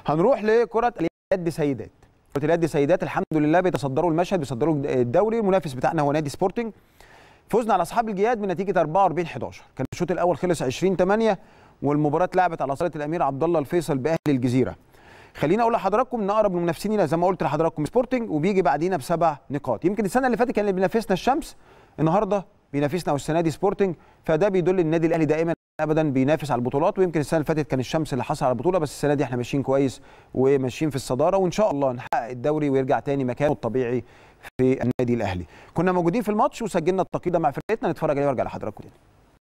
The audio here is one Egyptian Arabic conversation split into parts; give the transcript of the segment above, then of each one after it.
هنروح لكره اليد سيدات كره اليد سيدات الحمد لله بيتصدروا المشهد بيصدروا الدوري المنافس بتاعنا هو نادي سبورتنج فزنا على اصحاب الجياد بنتيجه 44 11 كان الشوط الاول خلص 20 8 والمباراه اتلعبت على صاله الامير عبد الله الفيصل باهلي الجزيره خليني اقول لحضراتكم ان اقرب المنافسين لنا زي ما قلت لحضراتكم سبورتنج وبيجي بعدينا بسبع نقاط يمكن السنه اللي فاتت كان اللي بينافسنا الشمس النهارده بينافسنا والسنه دي سبورتنج فده بيدل النادي الاهلي دائما ابدا بينافس على البطولات ويمكن السنه اللي فاتت كان الشمس اللي حصل على البطوله بس السنه دي احنا ماشيين كويس وماشيين في الصداره وان شاء الله نحقق الدوري ويرجع تاني مكانه الطبيعي في النادي الاهلي كنا موجودين في الماتش وسجلنا التقييد مع فرقتنا نتفرج عليه وارجع لحضراتكم تاني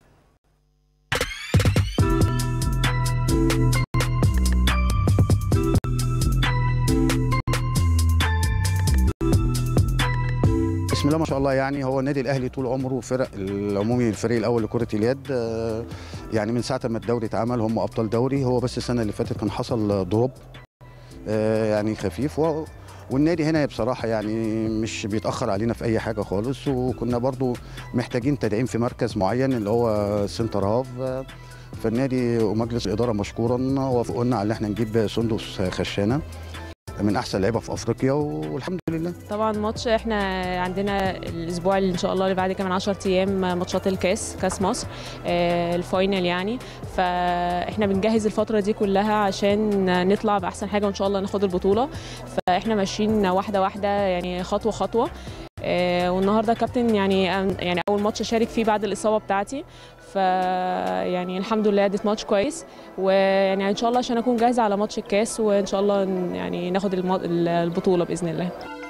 بسم الله ما شاء الله يعني هو النادي الاهلي طول عمره فرق العمومي الفريق الاول لكره اليد آه، يعني من ساعه ما الدوري اتعمل هم ابطال دوري هو بس السنه اللي فاتت كان حصل دروب آه، يعني خفيف و والنادي هنا بصراحة يعني مش بيتأخر علينا في أي حاجة خالص وكنا برضو محتاجين تدعيم في مركز معين اللي هو سنتر هاف آه، فالنادي ومجلس الإدارة مشكورا وافقونا على إن احنا نجيب سندس خشانة من أحسن لعيبة في أفريقيا والحمد لله طبعا ماتش احنا عندنا الاسبوع اللي ان شاء الله اللي بعد كمان 10 ايام ماتشات الكاس كاس مصر آه، الفاينل يعني فاحنا بنجهز الفتره دي كلها عشان نطلع باحسن حاجه وان شاء الله ناخد البطوله فاحنا ماشيين واحده واحده يعني خطوه خطوه آه، والنهارده كابتن يعني يعني اول ماتش اشارك فيه بعد الاصابه بتاعتي ف يعني الحمد لله اديت ماتش كويس ويعني ان شاء الله عشان اكون جاهزه على ماتش الكاس وان شاء الله ن- يعني ناخد الم- البطوله باذن الله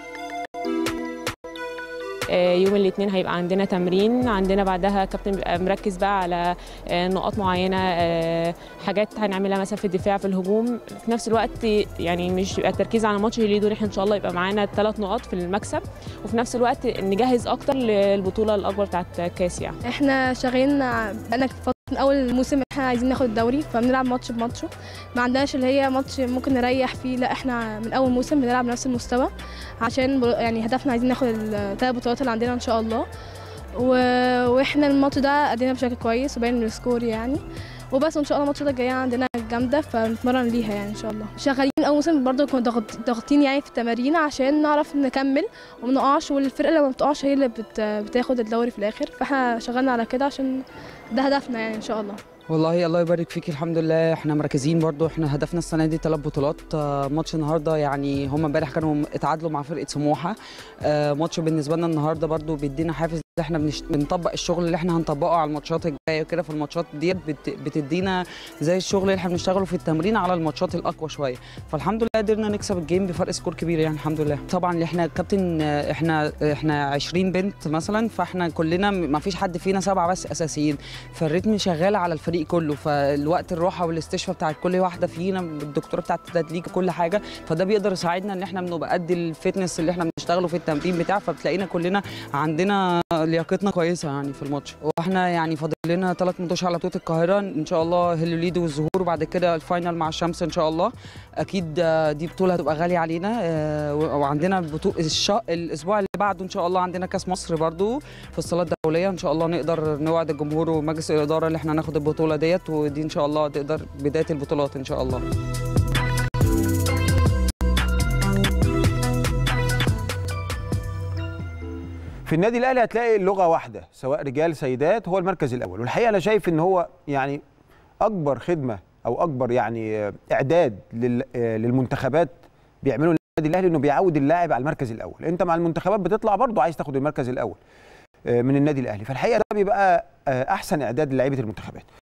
آه، يوم الاثنين هيبقى عندنا تمرين عندنا بعدها كابتن بيبقى مركز بقى على آه، نقاط معينه آه، حاجات هنعملها مثلا في الدفاع في الهجوم في نفس الوقت يعني مش بيبقى التركيز على ماتش هليدو احنا ان شاء الله يبقى معانا ثلاث نقاط في المكسب وفي نفس الوقت نجهز اكتر للبطوله الاكبر بتاعت كاس يعني احنا شغالين ع- بقالنا فترة من اول الموسم احنا عايزين ناخد الدوري فبنلعب ماتش بماتشه ما عندناش اللي هي ماتش ممكن نريح فيه لا احنا من اول موسم بنلعب نفس المستوى عشان ب- يعني هدفنا عايزين ناخد الثلاث بطولات اللي عندنا ان شاء الله و... واحنا الماتش ده ادينا بشكل كويس وباين من السكور يعني وبس وان شاء الله الماتش ده الجايه عندنا جامده فنتمرن ليها يعني ان شاء الله شغالين اول موسم برضه كنا ضاغط- ضاغطين يعني في التمارين عشان نعرف نكمل وما نقعش والفرقه اللي ما بتقعش هي اللي بت... بتاخد الدوري في الاخر فاحنا شغالنا على كده عشان ده هدفنا يعني ان شاء الله والله الله يبارك فيك الحمد لله احنا مركزين برضو احنا هدفنا السنه دي ثلاث بطولات آه، ماتش النهارده يعني هم امبارح كانوا اتعادلوا مع فرقه سموحه آه، ماتش بالنسبه لنا النهارده برضو بيدينا حافز ان احنا بنش- بنطبق الشغل اللي احنا هنطبقه على الماتشات الجايه وكده في الماتشات ديت بت- بتدينا زي الشغل اللي احنا بنشتغله في التمرين على الماتشات الاقوى شويه فالحمد لله قدرنا نكسب الجيم بفرق سكور كبير يعني الحمد لله طبعا اللي احنا كابتن آه، احنا احنا 20 بنت مثلا فاحنا كلنا ما فيش حد فينا سبعه بس اساسيين فالريتم شغال على الفريق كله فالوقت الراحه والاستشفاء بتاعت كل واحده فينا الدكتوره بتاعت التدريج كل حاجه فده بيقدر يساعدنا ان احنا بنبقى قد الفتنس اللي احنا بنشتغله في التمرين بتاع فبتلاقينا كلنا عندنا لياقتنا كويسه يعني في الماتش واحنا يعني فاضل لنا ثلاث ماتشات على بطوله القاهره ان شاء الله هلوليد والظهور وبعد كده الفاينل مع الشمس ان شاء الله اكيد آه، دي بطوله هتبقى غاليه علينا آه، وعندنا بطوله الش... الاسبوع اللي بعده ان شاء الله عندنا كاس مصر برضو في الصالات الدوليه ان شاء الله نقدر نوعد الجمهور ومجلس الاداره اللي احنا ناخد البطوله ديت ودي ان شاء الله تقدر بدايه البطولات ان شاء الله في النادي الاهلي هتلاقي اللغه واحده سواء رجال سيدات هو المركز الاول والحقيقه انا شايف ان هو يعني اكبر خدمه او اكبر يعني آه، اعداد لل- آه، للمنتخبات بيعملوا النادي الاهلي انه بيعود اللاعب على المركز الاول انت مع المنتخبات بتطلع برضه عايز تاخد المركز الاول آه، من النادي الاهلي فالحقيقه ده بيبقى آه، احسن اعداد للاعيبه المنتخبات